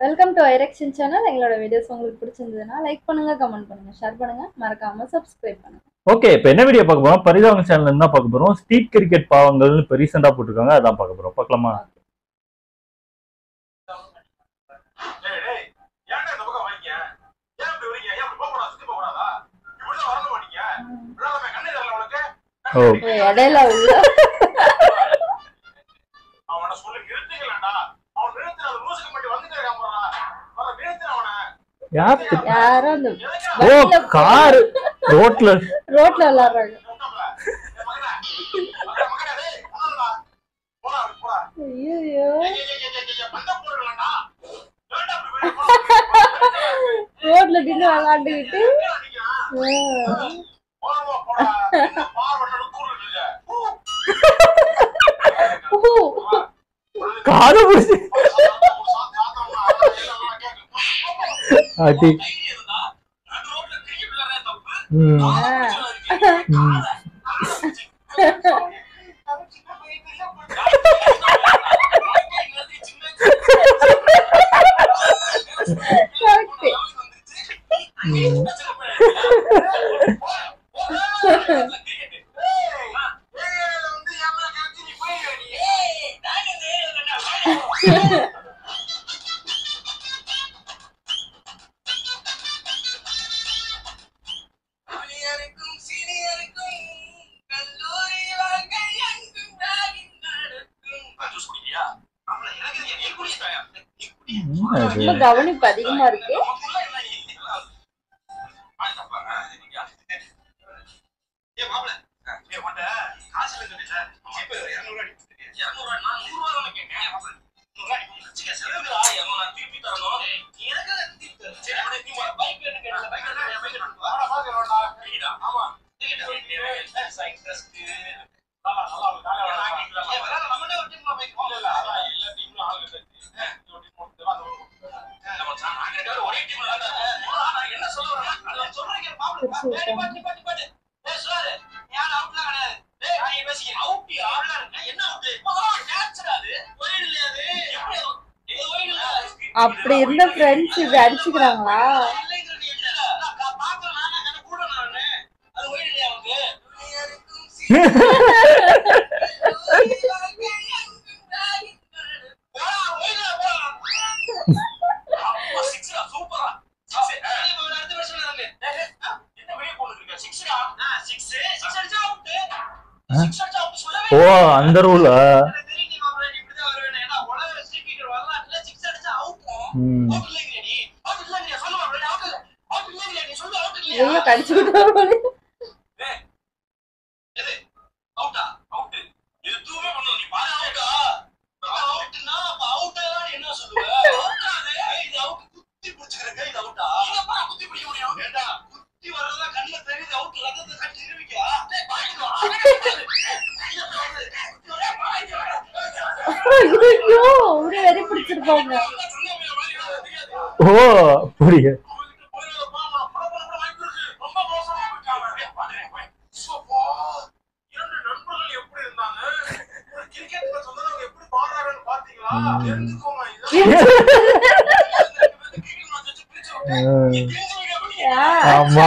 Welcome to ஐரெக்ஷன் channel எங்களோட videos உங்களுக்கு பிடிச்சிருந்ததுன்னா லைக் பண்ணுங்க கமெண்ட் பண்ணுங்க ஷேர் பண்ணுங்க மறக்காம சப்ஸ்கிரைப் பண்ணுங்க ஓகே இப்போ என்ன வீடியோ பார்க்க போறோம் பரிதாபம் சேனல் என்ன பார்க்க போறோம் ஸ்ட்ரீட் கிரிக்கெட் பாவங்கள்னு இப்போ ரீசெண்டா போட்டிருக்காங்க அதான் பார்க்க போறோம் பார்க்கலாமா டேய், டேய், ஏன்டா இந்த பக்கம் வரீங்க? ஏன் இப்படி வரீங்க? ஏன் இப்படி போகக்கூடாது? சுத்தி போகக்கூடாதா? இப்படிதான் வரணுமா நீங்க? விடாதமே, கண்ணு தெரியல உனக்கு? ஓ ஓ, இடையில உள்ள அவனை சொல்லி நிறுத்துங்களேன்டா. அவன் நிறுத்துன அந்த லூசுக்கு மட்டும் வந்துட்டே இருக்கான் பாருடா. வர நிறுத்துன அவனை. யார் யாரும் அந்த எதுக்குடா? ஓ வண்டியில கார் ரோட்ல ரோட்ல விளையாடுறாங்க கூப்பிட்டாப்ல. என் மகனே, மகனே, மகனே, டேய், போடாதடா. போடா, அப்படி போடா. ஐயோ ஏய், ஏய், ஏய், ஏய், ஏய், ஏய், பந்த போடுங்களேன்டா. ஏன்டா இப்படி வெளிய போறீங்க? ரோட்ல நின்று விளையாண்டுக்கிட்டு எங்கடா நீங்க? ஆ. போடா, போடா. என்ன பார்வை நடுக்கூர்ல இருக்கீங்க? ஊ. காரை பிடிச்சி அடி ம் ம். ம். ஜூனியருக்கும் சீனியருக்கும் கல்லூரி வாழ்க்கை எங்கும் ராகிங் நடக்கும் என்ன இது? ரொம்ப கவனிப்பு அதிகமா இருக்கு பிரிச்சு விட்டாங்க. அப்படி இருந்த ஃப்ரெண்ட்ஸ் இது அடிச்சுக்கிறாங்களா ஓ அந்த ரூல் ம் ஐயோ கடிச்சுக்கிட்டு அவுட்டா அவுட் எதுவுமே பண்ணல நீ பாரு அவுட்டா அவுட்னா அப்ப அவுட்டா என்ன சொல்லுவ அவுட்டா அது இது அவுட் குத்தி பிடிச்சிக்கிறங்க இது அவுட்டா இது அப்ப குத்தி பிடிக்க முடியும் ஏண்டா குத்தி வரதா கண்ணுல தெரியுது அவுட் ரத்தத்தை கட்டி நிரூபிக்கா டேய் பாய்க்கோ ஐயோ அப்படியே வெறி பிடிச்சிருப்பாங்க ஓ புரிய ரொம்ப மோசமா போயிட்டாங்க இரண்டு நண்பர்கள் எப்படி இருந்தாங்க ஒரு கிரிக்கெட் சொன்னா அவங்க எப்படி பாடுறாங்கன்னு பாத்தீங்களா ம். தெரிஞ்சுக்கோங்க இது ம். ஆ, ஆமா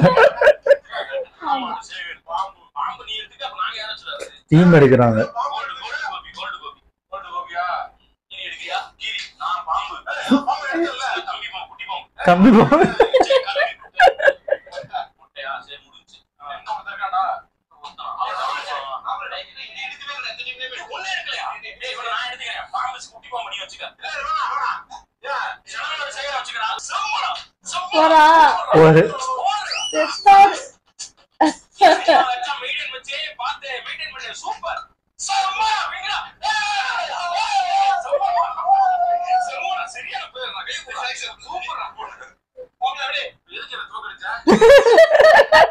ஆமா. பாம்பு பாம்பு நீ எடுத்துக்க அப்ப நாங்க யாரும் சொல்லாது டீம் எடுக்கிறாங்க கோல்டு கோல்டு கோபி கோல்டு கோபி கோல்டு கோபியா நீ எடுக்கியா கிரி நான் பாம்பு ஏய், பாம்பு எடுக்கல தம்பி பாம்பு குட்டி பாம்பு கம்மி போ சரி, கலவி முட்டை. முட்டையா சரி முடிஞ்சு என்ன ஒருத்தன் இருக்கான்டா ஒருத்தன். அவன் அவன் அவன் டேய், நீ நீ எடுக்கவே இல்லை, எந்த team லயுமே ஒண்ணே எடுக்கலையா? டேய், இவனை நான் எடுத்துக்கிறேன். பாம்பு குட்டி பாம்பு நீ வச்சுக்க. ஏய், வேணாம், வேணாம். ஏன், செவனோட சேகர வச்சுக்கிறா. செம்மடா, செம்மடா. போடா. ஒரு போடுறா. செத்தாரு. இவன் வச்சா medium வச்சு பார்த்து maintain பண்ணு. சூப்பர். செம்ம, வைங்கடா. ஏய், ஏய், செம்ம. செம்மடா, சரியான பேர். நான் கை கொடுத்தா. சூப்பர்டா, போடு. போங்க, அப்படியே. எதுக்கு என்னை தோக்கடிச்ச?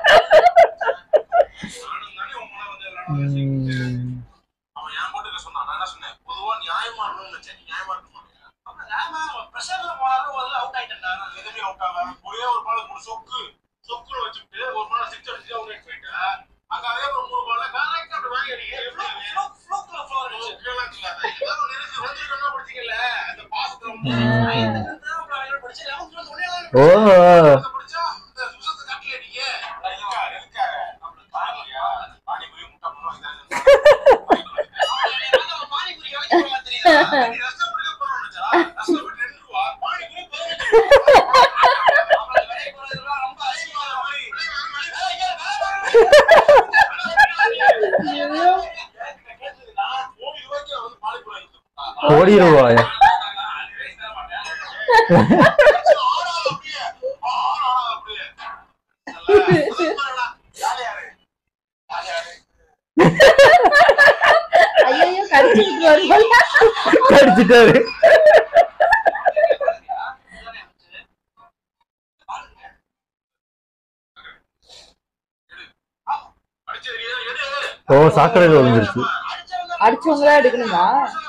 நானும் தானே உன் மேல வந்து விளையாடணும்னு நினைச்சேன். ம். அவன் என் போட்டுக்க சொன்னான் நான் என்ன சொன்னேன் பொதுவா நியாயமா இருக்கணும்னு நினைச்சேன் நீ நியாயமா இருக்க மாட்டியா அப்ப நாம பிரஷர்ல போனாலும் முதல்ல அவுட் ஆயிட்டேன்டா நான் எதுவுமே அவுட் ஆகல ஒரே ஒரு பால் மூணு சொக்கு சொக்குன்னு வச்சுட்டு ஒரு பால் சிக்ஸ் அடிச்சு அவங்க போயிட்டேன் அங்க அதே ஒரு மூணு பால் கரெக்டா அப்படி வாங்கி அடிக்க எப்படி ஃப்ளூக்ல ஃப்ளோர் கேளாங்க இல்லாத ஏதோ ஒரு இருக்கு வந்து என்ன படிச்சீங்கல்ல அந்த பாசத்துல ஓ படிச்சா இந்த சுசத்தை காட்டல நீங்க இருக்காரு இருக்காரு பானியா பானிபூரி முட்டை போடுவோம் பானிபூரி வைக்க தெரியுதா நீ ரசம் குடிக்க போறோம்னு ரசம் விட்டு ரெண்டு ரூபா பானிபூரி ரொம்ப அசிங்கமான மாதிரி கோடி ரூபாயா ஐயோ கடிச்சு விட்டுருவாரு போல. கடிச்சிட்டாரு ஓ சாக்கடையில் விழுந்துருச்சு அடிச்சவங்களா எடுக்கணுமா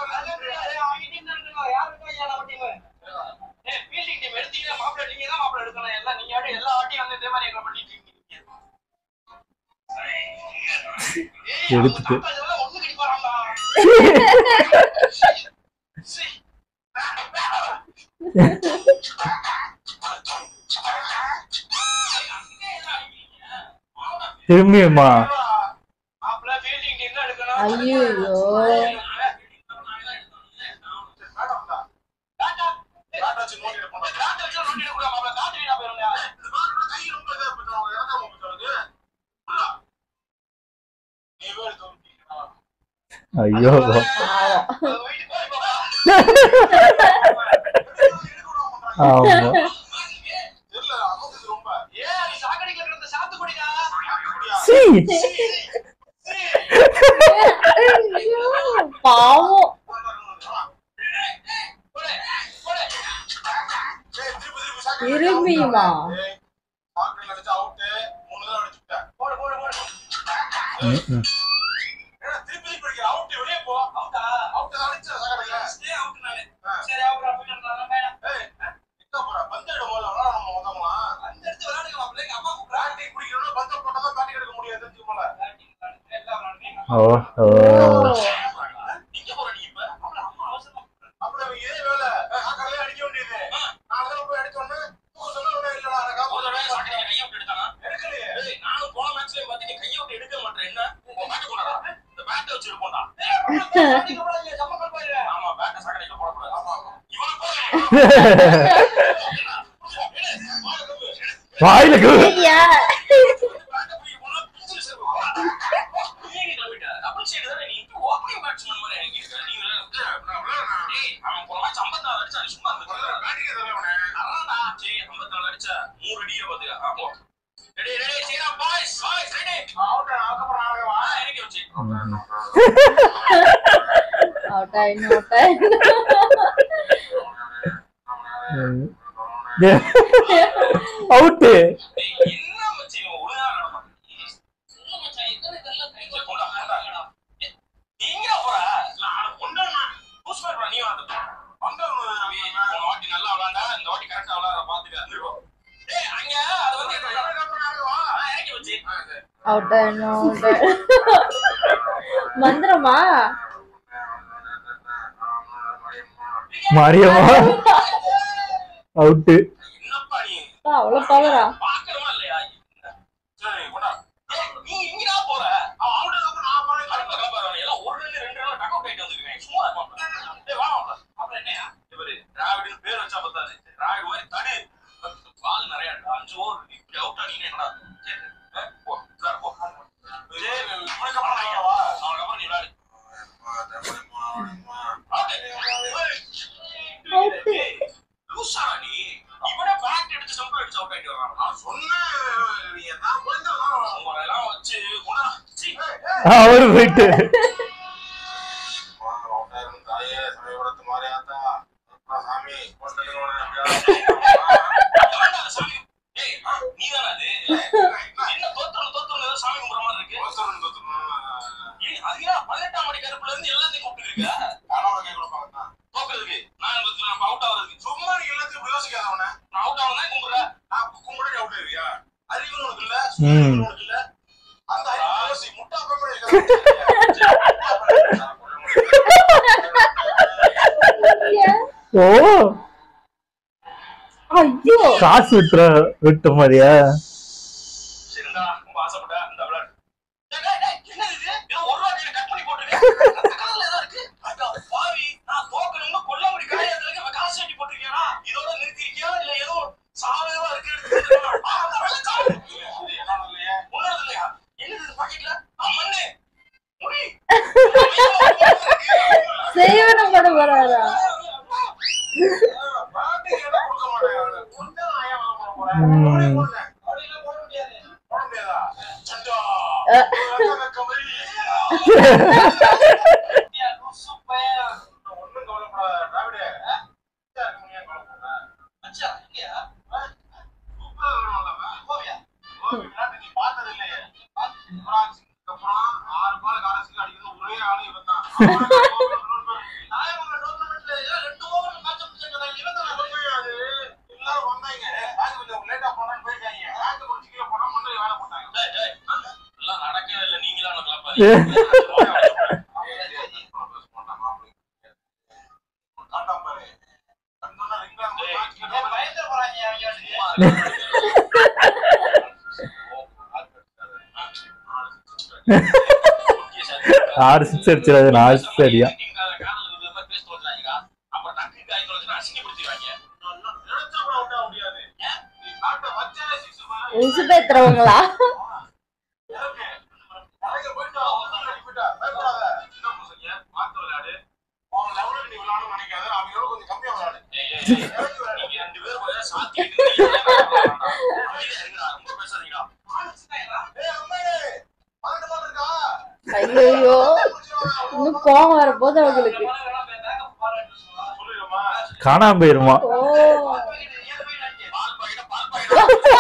எடுத்துட்டு. திரும்பியுமா ஐயோ ஐயோ ஆமா சீ ஐயோ, பாவம் திரும்பியுமா ம், ம். ஓ ஓ இங்க போற நீ இப்ப அப்புறம் இதே வேலை காக்கறலே அடிக்க வேண்டியது நான் தான் போய் அடிச்ச உடனே தூக்க சொன்ன உடனே இல்லடா நான் காப்போம் ஒரு தடவை சாக்கடையில கையை விட்டு எடுத்தானா? எடுக்கலையே ஏய், நானும் போன மேட்ச்லயும் பார்த்து நீ கையை விட்டு எடுக்க மாட்டேன் என்ன உன் பேட்டை கொண்டாடா இந்த பேட்டை வச்சு எடுப்போம்டா ஆமா பேட்டை சாக்கடையில போடக்கூடாது ஆமா ஆமா இவனை போடுறேன் வாயில கு- ஐயா அவுட் ஆயிடும் அவுட் ஆயிடும் அவுட்டு என்ன மச்சி இவன் ஒழுங்கா விளையாட மாட்டேங்கிறான். சொல்ல மச்சான், எத்தனை இதெல்லாம் கை வச்சு கொண்டா, கொண்டா, கொண்டா. ஏய், நீ எங்கடா போற? நான் கொண்டாடுறா. புஷ் பண்றா, நீ வந்து போ. கொண்டாடு, ரவி. போன வாட்டி நல்லா விளையாண்டா, இந்த வாட்டி correct ஆ விளையாடுற, பாத்துக்க. இருந்துட்டு போ. ஏய், அங்க, அது வந்து என்ன? ஆ, இறக்கி வச்சு. ஆ, சரி. அவுட் ஆயிடும் அவுட் ஆயிடும் மந்திரமா மாரியம்மா அவுட்டு என்னப்பா நீ? அப்பா, அவ்வளவு பவரா பார்க்கணுமா இல்லையா? சரி, கொண்டா. ஏய், நீ எங்கடா போற? அவன் out ஆனதுக்கு நான் போறேன். கடுப்பா கிளப்பாத அவனை. எல்லாம் ஒரு run, ரெண்டு run duck out ஆயிட்டு வந்திருக்கேன். சும்மா இருப்பா அப்ப. ஏய், வா மாப்ள. அப்புறம் என்னய்யா? இங்க பாரு, டிராவிட்னு பேர் வச்சா பத்தாது. டிராவிட் மாதிரி தடு. பத்து பால் நிறைய இருக்கு. அஞ்சு over இருக்கு. இப்படி out ஆனீங்கன்னா என்னடா? சரி, ஆ, போ, உட்காரு, போ. சரி, இவனுக்கு அப்புறம் நான் இங்க வா. அவனுக்கு அப்புறம் நீ விளையாடு. Out. Out. ஏய், லூசாடா நீ? இவனே bat எடுத்து stump அடிச்சு out ஆயிட்டு வர்றான். நான் சொன்னேன், நீ நான் போயிருந்தா உங்களெல்லாம் வச்சு கொண்டா. சீ. அவரு போயிட்டு எவன்டா அந்த சாமி? ஏய், ஆ, நீதானா அது? என்ன தோத்துறோம், தோத்துறோம்னு ஏதோ சாமி கும்பிடுற மாதிரி இருக்கு. ஏய், அது ஏன் பதினெட்டாம் மணி கருப்புல இருந்து எல்லாத்தையும் கூப்பிட்டுருக்க? தோக்குறதுக்கு. நான் வந்து நம்ம out ஆகுறதுக்கு. சும்மா நீ எல்லாத்தையும் யோசிக்காதவன நான் out ஆகணும்னா கும்பிடுறேன். நான் கும்பிட்டு அவுட் ஆயிருவியா அறிவு உனக்கு இல்ல ம். சுயநலம் உனக்கு இல்ல அந்த அறிவு யோசி முட்டா பேப்பர் ஏன்? ஓ ஐயோ காசு விட்டுற விட்ட மாதிரியா சரிடா ரொம்ப ஆசைப்பட்ட இந்த விளையாடு டேய், டேய், டேய், என்னது இது? ஏதோ ஒரு ரூபா கையில cut பண்ணி போட்டிருக்க. ரத்த கலர்ல ஏதோ இருக்கு. அட பாவி, நான் தோக்கணும்னு கொல்லாமடி காரியத்துல இருக்க காசு வெட்டி போட்டிருக்கியாடா? இதோட நிறுத்திருக்கியா? இல்ல ஏதோ சாதகமா இருக்கு எடுத்துக்கிட்டியா? ஆ, அந்த வெள்ளைக்காரன். இது என்னோட இல்லையே. உன்னோடது இல்லையா? என்னது இது பாக்கெட்ல? ஆ, மண்ணு. முடி. செய்வனம் கூட வராதா பாட்டுக்கு இடம் கொடுக்க மாட்டேன் அவனுக்கு. கொஞ்சம் ஆயா வாங்க போறேன். ம். போடே போடல. அப்படிலாம் போட முடியாது. போட முடியாதா? சண்டா. அஹ். உலக கபடி. இந்தியா லூசு பையன். ஒண்ணும் கவலைப்படாத, டிராவிடு. அச்சா இருக்க முடியாது கவலைப்படாத. அச்சா, இல்லையா? ஆ? சூப்பரா விளையாடுவான்ல அவன். கோவியா? கோவி விளையாட்டு நீ பார்த்தது இல்லையே. யுவராஜ் சிங்க்கு அப்புறம் ஆறு பால் காரசிக்கு அடிக்கிறது ஒரே ஆளு இவன்தான். நாயகமங்கலம் tournamentல ஏதோ ரெண்டு over ல match முடிச்சிருக்காங்க. இவன் தானே உண்மையா அது? எல்லாரும் வந்தாங்க. match கொஞ்சம் late ஆ போனான்னு போயிட்டாங்க. match முடிச்சு கீழே போனா மண்ணுல வேலை போட்டாங்க. டேய், டேய், எல்லாம் நடக்கவே இல்லை நீங்களா நடக்கலாம் பாரு காட்டாம பாரு. கண்ணோட ring ல போய் match டேய், கேட்டா பயந்துட போறாங்க அவங்க வந்து. ஆறு சிக்ஸ் அடிச்சிடாது நாலு சிக்ஸ் அடியா அப்புறம் டக்கு காய் தொலைச்சுன்னா அசிங்கப்படுத்திடுவாங்க நினைச்சா கூட out ஆக முடியாது. நீ காட்ட வச்சாலே six பாரு. உசு பேத்துறவங்களா இறங்கு. இறங்கி போயிட்டு வா. ஒருத்தன் அடி போயிட்டா. பயப்படாத. சின்ன பசங்க, பார்த்து விளையாடு. உன் level க்கு நீ விளையாடணும்னு நினைக்காத. அவங்களோட கொஞ்சம் கம்மியா விளையாடு. ஏய், ஏய், ஏய், இறங்கி விளையாடு. நீங்க ரெண்டு பேரும் கொஞ்சம் சாத்திக்கிட்டு இருக்கீங்க. அமைதியா இருங்கடா, ரொம்ப பேசாதீங்கடா. ஏய், அம்மாடி. பன்னெண்டு பால் இருக்கா? ஐயோ இன்னும் கோவம் வரப்போது அவங்களுக்கு சொல்லிடுமா? காணாம போயிருமா ஓ பால் பாக்கெட்டா, பால் பாக்கெட்டா.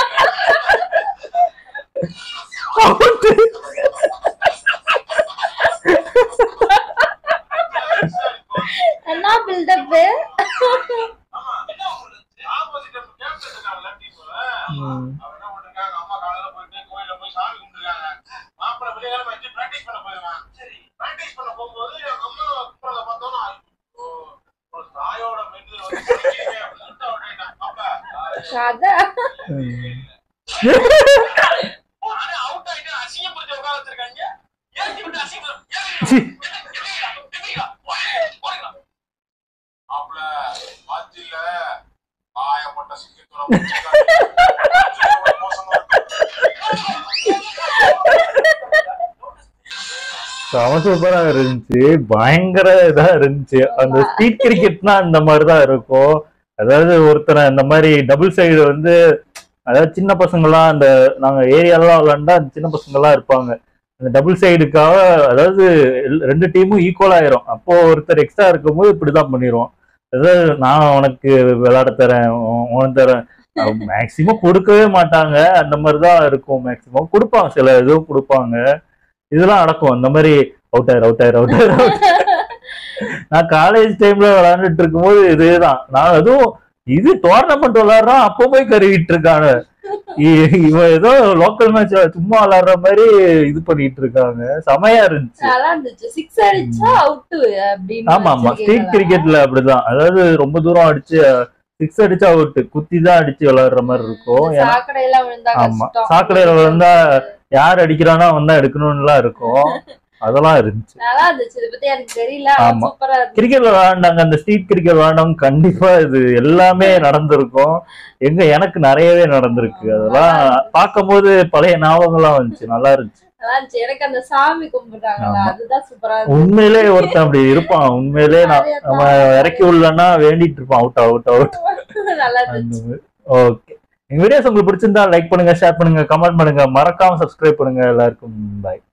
என்ன பில்டப் ஆமா. Opposite team captain இருக்கான்ல, team ல. அவன் என்ன பண்ணிருக்காங்க, அம்மா காலையில போயிட்டு கோயில்ல போய் சாமி கும்பிட்டுருக்காங்க. மாப்பிள்ளை வெள்ளிக்கிழமை எந்திரிச்சு practice பண்ண போயிருவான். Practice பண்ண போகும்போது எங்க அம்மா கூப்பிடுறத பார்த்தோன்னா, ஐயோ, ஒரு தாயோட மெண்டல் வந்து குடிக்கிறீங்க அப்படின்னு சொல்லிட்டு அவன் கேட்டான். அப்பா, கதை ஆனா out ஆயிட்டு அசிங்கப்படுத்தி உட்கார வச்சிருக்காங்க. ஏத்தி விட்டு அசிங்கம். ஏறுங்க. எந்திரிங்கடா, எந்திரிங்கடா. போடுங்க, போடுங்க. மாப்பிள்ளை, வாத்தியில காயப்பட்ட சிங்கத்தோட முடிச்சிருக்காங்க. மோசமா செம சூப்பரா இருந்துச்சு பயங்கர இதா இருந்துச்சு அந்த ஸ்ட்ரீட் கிரிக்கெட்னா அந்த மாதிரிதான் இருக்கும் அதாவது ஒருத்தனை இந்த மாதிரி டபுள் சைடு வந்து அதாவது சின்ன பசங்களாம் அந்த நாங்க ஏரியாலாம் விளாண்டா அந்த சின்ன பசங்களாம் இருப்பாங்க அந்த டபுள் சைடுக்காக அதாவது எல்- ரெண்டு டீமும் ஈக்குவல் ஆயிரும் அப்போ ஒருத்தர் எக்ஸ்ட்ரா இருக்கும்போது இப்படிதான் பண்ணிடுவோம் அதாவது நான் உனக்கு விளையாட தரேன் உ- உனக்கு தரேன் மேக்சிமம் கொடுக்கவே மாட்டாங்க அந்த மாதிரி தான் இருக்கும் மேக்சிமம் கொடுப்பாங்க சில இதுவும் கொடுப்பாங்க இதெல்லாம் நடக்கும் அந்த மாதிரி அவுட் ஆயிரம் அவுட் ஆயிரம் அவுட் ஆயிரம் நான் காலேஜ் டைம்ல விளையாண்டுட்டு இருக்கும்போது இதுதான் நான் அதுவும் இது டோர்னமெண்ட் விளையாடுறான் அப்போ போய் கருவிட்டு இருக்காங்க இ- இவன் ஏதோ லோக்கல் மேட்ச் சும்மா விளையாடுற மாதிரி இது பண்ணிட்டு இருக்காங்க செமையா இருந்துச்சு நல்லா இருந்துச்சு சிக்ஸ் அடிச்சா அவுட் அப்படின்னு ஆமா ஆமா ஸ்ட்ரீட் கிரிக்கெட்ல அப்படிதான் அதாவது ரொம்ப தூரம் அடிச்சு சிக்ஸ் அடிச்சா அவுட் குத்தி தான் அடிச்சு விளையாடுற மாதிரி இருக்கும் ஏன்னா சாக்கடையில விழுந்தா ஆமா. கஷ்டம் சாக்கடையில விழுந்தா யார் அடிக்கிறானோ அவன் தான் எடுக்கணும்னுலாம் இருக்கும் அதெல்லாம் இருந்துச்சு நல்லா இருந்துச்சு இதை பத்தி எனக்கு தெரியல ஆமா. சூப்பரா இருந்துச்சு கிரிக்கெட் விளையாண்டாங்க அந்த ஸ்ட்ரீட் கிரிக்கெட் விளையாண்டவங்க கண்டிப்பா இது எல்லாமே நடந்திருக்கும் எங்க எனக்கு நிறையவே நடந்திருக்கு அதெல்லாம் பார்க்கும்போது பழைய ஞாபகம்லாம் வந்துச்சு நல்லா இருந்துச்சு நல்லா இருந்துச்சு எனக்கு அந்த சாமி கும்பிடுறாங்கல்ல ஆமா. அதுதான் சூப்பரா இருந்துச்சு உண்மையிலே ஒருத்தன் அப்படி இருப்பான் உண்மையிலே நான் நம்ம இறக்கி விடலன்னா வேண்டிட்டு இருப்பான் அவுட் அவுட் அவுட் நல்லா இருந்துச்சு ஓகே எங்க வீடியோஸ் உங்களுக்கு பிடிச்சிருந்தா லைக் பண்ணுங்க ஷேர் பண்ணுங்க கமெண்ட் பண்ணுங்க மறக்காம சப்ஸ்கிரைப் பண்ணுங்க எல்லாருக்கும் பாய்